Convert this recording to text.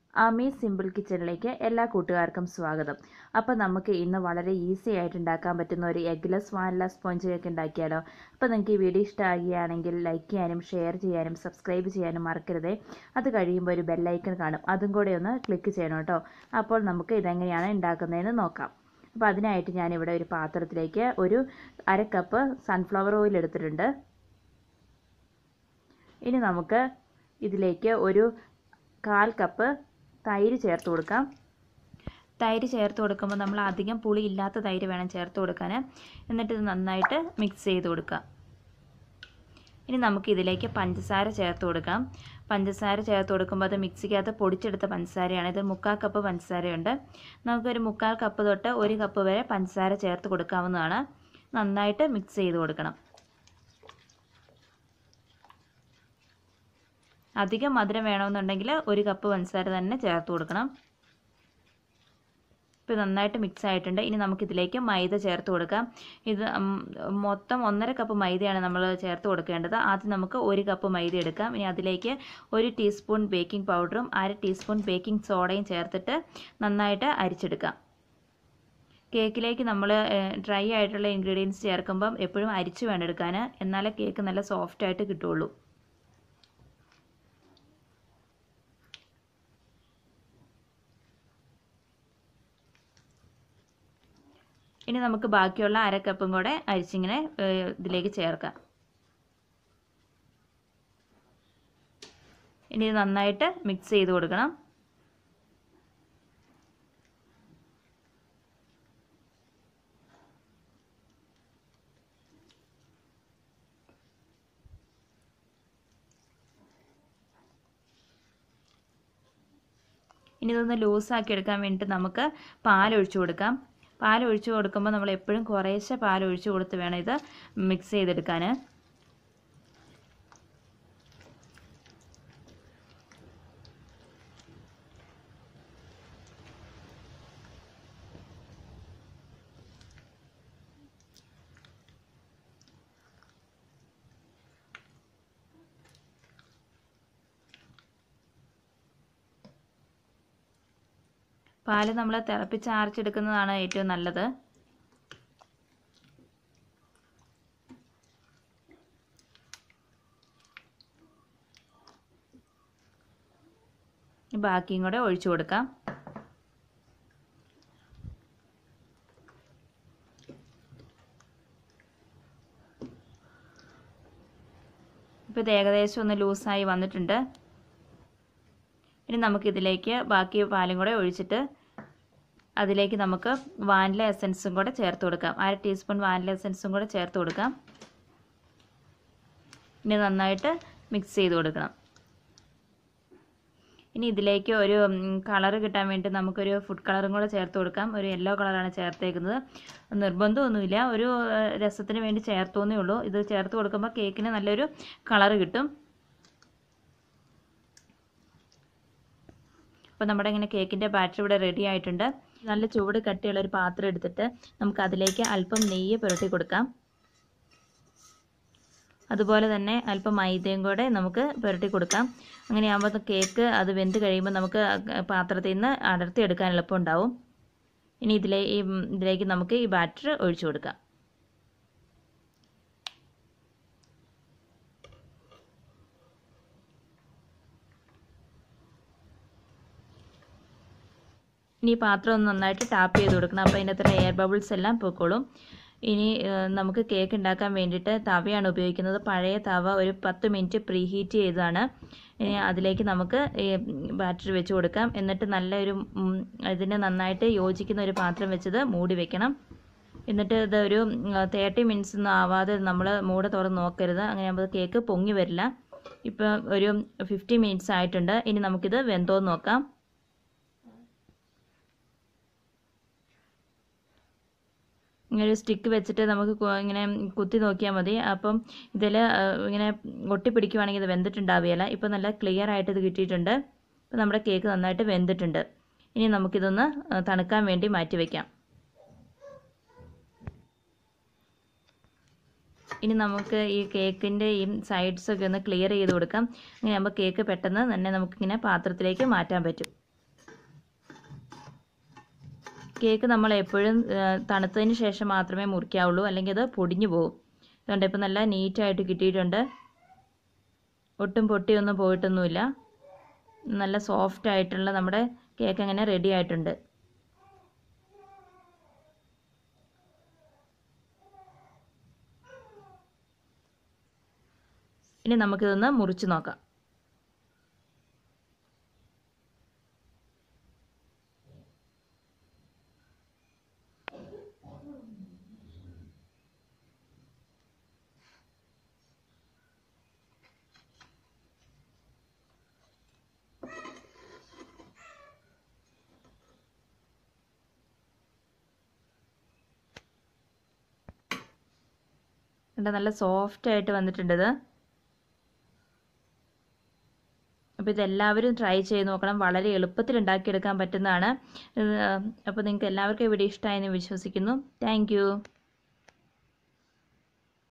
Ami simple കിച്ചണിലേക്ക് എല്ലാ കൂട്ടുകാർക്കും സ്വാഗതം അപ്പോൾ നമുക്ക് ഇന്ന് വളരെ ഈസി ആയിട്ട് ഉണ്ടാക്കാൻ പറ്റുന്ന ഒരു എഗ്ലെസ് വാനില സ്പോഞ്ച് കേക്ക് ഉണ്ടാക്കിയാലോ അപ്പോൾ നിങ്ങൾക്ക് ഈ വീഡിയോ ഇഷ്ടമാകുകയാണെങ്കിൽ ലൈക്ക് ചെയ്യാനും ഷെയർ ചെയ്യാനും സബ്സ്ക്രൈബ് ചെയ്യാനും മറക്കരുതേ അത് കഴിയുമ്പോൾ ഒരു ബെല്ലൈക്കൺ കാണും അതും കൂടെ ഒന്ന് ക്ലിക്ക് ചെയ്യണം കേട്ടോ അപ്പോൾ നമുക്ക് ഇതെങ്ങനെയാണ് ഉണ്ടാക്കുന്നതെന്ന് നോക്കാം അപ്പോൾ അതിനായിട്ട് ഞാനിവിടെ ഒരു പാത്രത്തിലേക്ക് ഒരു അര കപ്പ് സൺഫ്ലവർ ഓയിൽ എടുത്തിട്ടുണ്ട് ഇനി നമുക്ക് ഇതിലേക്ക് ഒരു കാൽ കപ്പ് തൈര് ചേർത്ത് കൊടുക്കാം തൈര് ചേർത്ത് കൊടുക്കുമ്പോൾ നമ്മൾ അധികം പുളി ഇല്ലാത്ത തൈര് വേണം ചേർത്ത് കൊടുക്കാൻ എന്നിട്ട് ഇത് നന്നായിട്ട് മിക്സ് ചെയ്ത് കൊടുക്കാം ഇനി നമുക്ക് ഇതിലേക്ക് പഞ്ചസാര ചേർത്ത് കൊടുക്കാം പഞ്ചസാര ചേർത്ത് കൊടുക്കുമ്പോൾ അത് മിക്സിക്കകത്ത് പൊടിച്ചെടുത്ത പഞ്ചസാരയാണ് ഇത് മുക്കാൽ കപ്പ് പഞ്ചസാരയുണ്ട് നമുക്കൊരു മുക്കാൽ കപ്പ് തൊട്ട് ഒരു കപ്പ് വരെ പഞ്ചസാര ചേർത്ത് കൊടുക്കാവുന്നതാണ് നന്നായിട്ട് മിക്സ് ചെയ്ത് കൊടുക്കണം അധികം മധുരം വേണമെന്നുണ്ടെങ്കിൽ ഒരു കപ്പ് പഞ്ചസാര തന്നെ ചേർത്ത് കൊടുക്കണം ഇപ്പോൾ നന്നായിട്ട് മിക്സ് ആയിട്ടുണ്ട് ഇനി നമുക്കിതിലേക്ക് മൈദ ചേർത്ത് കൊടുക്കാം ഇത് മൊത്തം ഒന്നര കപ്പ് മൈദയാണ് നമ്മൾ ചേർത്ത് കൊടുക്കേണ്ടത് ആദ്യം നമുക്ക് ഒരു കപ്പ് മൈദ എടുക്കാം ഇനി അതിലേക്ക് ഒരു ടീസ്പൂൺ ബേക്കിംഗ് പൗഡറും അര ടീസ്പൂൺ ബേക്കിംഗ് സോഡയും ചേർത്തിട്ട് നന്നായിട്ട് അരിച്ചെടുക്കാം കേക്കിലേക്ക് നമ്മൾ ഡ്രൈ ആയിട്ടുള്ള ഇൻഗ്രീഡിയൻസ് ചേർക്കുമ്പം എപ്പോഴും അരിച്ച് വേണം എടുക്കാൻ എന്നാലേ കേക്ക് നല്ല സോഫ്റ്റ് ആയിട്ട് കിട്ടുള്ളൂ ഇനി നമുക്ക് ബാക്കിയുള്ള അര കപ്പും കൂടെ അരിച്ചിങ്ങനെ ഇതിലേക്ക് ചേർക്കാം ഇനി ഇത് നന്നായിട്ട് മിക്സ് ചെയ്ത് കൊടുക്കണം ഇനി ഇതൊന്ന് ലൂസാക്കി എടുക്കാൻ വേണ്ടിയിട്ട് നമുക്ക് പാലൊഴിച്ചു കൊടുക്കാം പാൽ ഒഴിച്ച് കൊടുക്കുമ്പോൾ നമ്മൾ എപ്പോഴും കുറേശ്ശെ പാൽ ഒഴിച്ച് കൊടുത്ത് വേണം ഇത് മിക്സ് ചെയ്തെടുക്കാൻ പാല് നമ്മൾ തിളപ്പിച്ച് ആർച്ചെടുക്കുന്നതാണ് ഏറ്റവും നല്ലത് ബാക്കിയും കൂടെ ഒഴിച്ചു കൊടുക്കാം ഇപ്പോൾ ഇത് ഏകദേശം ഒന്ന് ലൂസായി വന്നിട്ടുണ്ട് ഇനി നമുക്കിതിലേക്ക് ബാക്കി പാലും കൂടെ ഒഴിച്ചിട്ട് അതിലേക്ക് നമുക്ക് വാനില എസൻസും കൂടെ ചേർത്ത് കൊടുക്കാം അര ടീസ്പൂൺ വാനില എസൻസും കൂടെ ചേർത്ത് കൊടുക്കാം ഇനി നന്നായിട്ട് മിക്സ് ചെയ്ത് കൊടുക്കണം ഇനി ഇതിലേക്ക് ഒരു കളർ കിട്ടാൻ വേണ്ടി നമുക്കൊരു ഫുഡ് കളറും കൂടെ ചേർത്ത് കൊടുക്കാം ഒരു യെല്ലോ കളറാണ് ചേർത്തേക്കുന്നത് നിർബന്ധമൊന്നുമില്ല ഒരു രസത്തിന് വേണ്ടി ചേർത്തോന്നേ ഉള്ളൂ ഇത് ചേർത്ത് കൊടുക്കുമ്പോൾ കേക്കിന് നല്ലൊരു കളർ കിട്ടും അപ്പോൾ നമ്മുടെ ഇങ്ങനെ കേക്കിൻ്റെ ബാറ്റർ ഇവിടെ റെഡി ആയിട്ടുണ്ട് നല്ല ചൂട് കട്ടിയുള്ള ഒരു പാത്രം എടുത്തിട്ട് നമുക്ക് അതിലേക്ക് അല്പം നെയ്യ് പുരട്ടി കൊടുക്കാം അതുപോലെ തന്നെ അല്പം മൈദയും കൂടെ നമുക്ക് പുരട്ടി കൊടുക്കാം അങ്ങനെയാകുമ്പോൾ കേക്ക് അത് വെന്ത് കഴിയുമ്പോൾ നമുക്ക് പാത്രത്തിൽ നിന്ന് അടർത്തി എടുക്കാൻ എളുപ്പമുണ്ടാവും ഇനി ഇതിലേ ഈ ഇതിലേക്ക് നമുക്ക് ഈ ബാറ്റർ ഒഴിച്ചു കൊടുക്കാം ഇനി പാത്രം ഒന്ന് നന്നായിട്ട് ടാപ്പ് ചെയ്ത് കൊടുക്കണം അപ്പോൾ അതിൻ്റെ അത്ര എയർ ബബിൾസ് എല്ലാം പൊക്കോളും ഇനി നമുക്ക് കേക്ക് ഉണ്ടാക്കാൻ വേണ്ടിയിട്ട് തവയാണ് ഉപയോഗിക്കുന്നത് പഴയ തവ ഒരു പത്ത് മിനിറ്റ് പ്രീ ഹീറ്റ് ചെയ്തതാണ് ഇനി അതിലേക്ക് നമുക്ക് ബാറ്ററി വെച്ച് കൊടുക്കാം എന്നിട്ട് നല്ലൊരു ഇതിന് നന്നായിട്ട് യോജിക്കുന്ന ഒരു പാത്രം വെച്ചത് മൂടി വെക്കണം എന്നിട്ട് ഇത് ഒരു തേർട്ടി മിനിറ്റ്സ് ഒന്നും ആവാതെ നമ്മൾ മൂട തുറന്ന് നോക്കരുത് അങ്ങനെ ആകുമ്പോൾ കേക്ക് പൊങ്ങി വരില്ല ഇപ്പോൾ ഒരു ഫിഫ്റ്റി മിനിറ്റ്സ് ആയിട്ടുണ്ട് ഇനി നമുക്കിത് വെന്തോന്ന് നോക്കാം ഇങ്ങനെ ഒരു സ്റ്റിക്ക് വെച്ചിട്ട് നമുക്ക് ഇങ്ങനെ കുത്തി നോക്കിയാൽ മതി അപ്പം ഇതിൽ ഇങ്ങനെ ഒട്ടിപ്പിടിക്കുവാണെങ്കിൽ ഇത് വെന്തിട്ടുണ്ടാവുകയില്ല ഇപ്പോൾ നല്ല ക്ലിയർ ആയിട്ട് ഇത് കിട്ടിയിട്ടുണ്ട് ഇപ്പോൾ നമ്മുടെ കേക്ക് നന്നായിട്ട് വെന്തിട്ടുണ്ട് ഇനി നമുക്കിതൊന്ന് തണുക്കാൻ വേണ്ടി മാറ്റി വയ്ക്കാം ഇനി നമുക്ക് ഈ കേക്കിൻ്റെ ഈ സൈഡ്സൊക്കെ ഒന്ന് ക്ലിയർ ചെയ്ത് കൊടുക്കാം അങ്ങനെ ആകുമ്പോൾ കേക്ക് പെട്ടെന്ന് തന്നെ നമുക്കിങ്ങനെ പാത്രത്തിലേക്ക് മാറ്റാൻ പറ്റും കേക്ക് നമ്മൾ എപ്പോഴും തണുത്തതിന് ശേഷം മാത്രമേ മുറിക്കാവുള്ളൂ അല്ലെങ്കിൽ അത് പൊടിഞ്ഞു പോകും അതുകൊണ്ട് ഇപ്പോൾ നല്ല നീറ്റായിട്ട് കിട്ടിയിട്ടുണ്ട് ഒട്ടും പൊട്ടിയൊന്നും പോയിട്ടൊന്നുമില്ല നല്ല സോഫ്റ്റ് ആയിട്ടുള്ള നമ്മുടെ കേക്ക് അങ്ങനെ റെഡി ആയിട്ടുണ്ട് ഇനി നമുക്കിതൊന്ന് മുറിച്ച് നോക്കാം കണ്ട നല്ല സോഫ്റ്റ് ആയിട്ട് വന്നിട്ടുണ്ട് ഇത് അപ്പോൾ ഇതെല്ലാവരും ട്രൈ ചെയ്ത് നോക്കണം വളരെ എളുപ്പത്തിൽ ഉണ്ടാക്കിയെടുക്കാൻ പറ്റുന്നതാണ് അപ്പോൾ നിങ്ങൾക്ക് എല്ലാവർക്കും ഇവിടെ ഇഷ്ടമായെന്ന് വിശ്വസിക്കുന്നു താങ്ക്